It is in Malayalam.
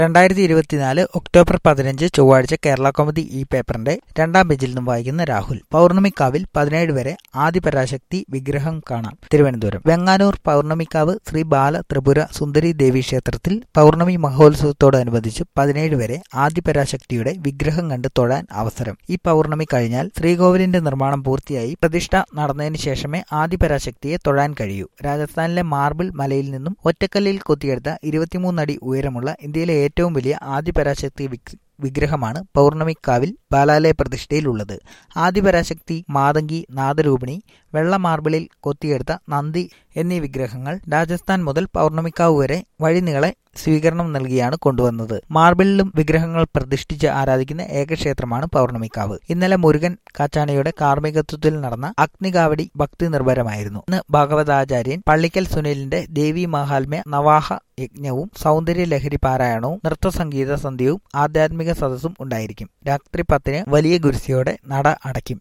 രണ്ടായിരത്തി ഇരുപത്തിനാല് ഒക്ടോബർ പതിനഞ്ച് ചൊവ്വാഴ്ച കേരള കൗമുദി ഈ പേപ്പറിന്റെ രണ്ടാം പേജിൽ നിന്നും വായിക്കുന്ന രാഹുൽ പൗർണമിക്കാവിൽ പതിനേഴ് വരെ ആദിപരാശക്തി വിഗ്രഹം കാണാം തിരുവനന്തപുരം വെങ്ങാനൂർ പൗർണമിക്കാവ് ശ്രീ ബാല ത്രിപുര സുന്ദരി ദേവി ക്ഷേത്രത്തിൽ പൗർണമി മഹോത്സവത്തോടനുബന്ധിച്ച് പതിനേഴ് വരെ ആദിപരാശക്തിയുടെ വിഗ്രഹം കണ്ട് തൊഴാൻ അവസരം ഈ പൗർണമി കഴിഞ്ഞാൽ ശ്രീകോവിലിന്റെ നിർമ്മാണം പൂർത്തിയായി പ്രതിഷ്ഠ നടന്നതിന് ശേഷമേ ആദിപരാശക്തിയെ തൊഴാൻ കഴിയൂ രാജസ്ഥാനിലെ മാർബിൾ മലയിൽ നിന്നും ഒറ്റക്കല്ലിൽ കൊത്തിയെടുത്ത ഇരുപത്തിമൂന്നടി ഉയരമുള്ള ഇന്ത്യയിലെ ഏറ്റവും വലിയ ആദിപരാശക്തി വിഗ്രഹമാണ് പൗർണമിക്കാവിൽ ബാലാലയ പ്രതിഷ്ഠയിലുള്ളത് ആദിപരാശക്തി മാതങ്കി നാദരൂപിണി വെള്ള മാർബിളിൽ കൊത്തിയെടുത്ത നന്ദി എന്നീ വിഗ്രഹങ്ങൾ രാജസ്ഥാൻ മുതൽ പൗർണമിക്കാവ് വരെ വഴിനീളെ സ്വീകരണം നൽകിയാണ് കൊണ്ടുവന്നത് മാർബിളിലും വിഗ്രഹങ്ങൾ പ്രതിഷ്ഠിച്ച് ആരാധിക്കുന്ന ഏകക്ഷേത്രമാണ് പൗർണമിക്കാവ് ഇന്നലെ മുരുകൻ കാച്ചാണിയുടെ കാർമ്മികത്വത്തിൽ നടന്ന അഗ്നികാവടി ഭക്തി നിർഭരമായിരുന്നു ഇന്ന് ഭാഗവതാചാര്യൻ പള്ളിക്കൽ സുനിലിന്റെ ദേവി മഹാത്മ്യ നവാഹ യജ്ഞവും സൗന്ദര്യ ലഹരി പാരായണവും നൃത്ത സംഗീത സന്ധ്യവും ആധ്യാത്മിക സദസ്സും ഉണ്ടായിരിക്കും രാത്രി പത്തിന് വലിയ ഗുരുസിയോടെ നട അടയ്ക്കും